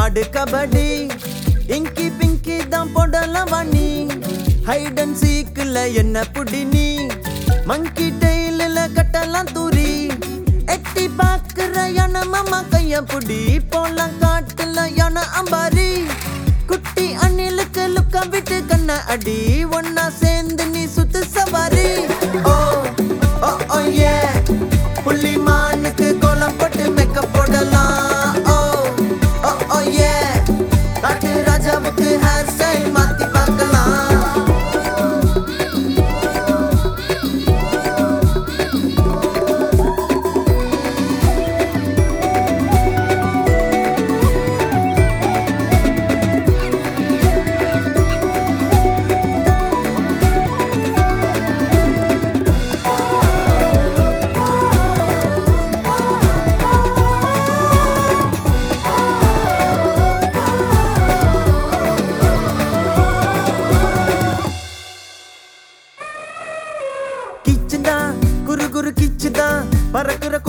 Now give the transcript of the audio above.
ஆடு கபடி இங்கி பிங்கி தான் போடலாம் வாணி ஹைட் அண்ட் சீக்குல என்ன புடி நீ மங்கி டெய்லில் கட்டலாம் தூரி எட்டி பாக்குற யானை மாமா கைய புடி போலாம் காட்டுல யானை அம்பாரி குட்டி அணிலுக்கு லுக்க விட்டு கண்ண அடி ஒன்னா சேர்ந்து நீ சுத்து சவாரி ஓ ஓ ஓ ஏ புள்ளி மானுக்கு கோலம் போட்டு மேக்கப் போடலாம் ஓ ஓ ஓ ஏ காட்டு ராஜாவுக்கு ஹேர் ஸ்டைல் மாத்தி பார்க்கலாம் கிச்சுதா குரு குரு கிச்சுதா பறக்குற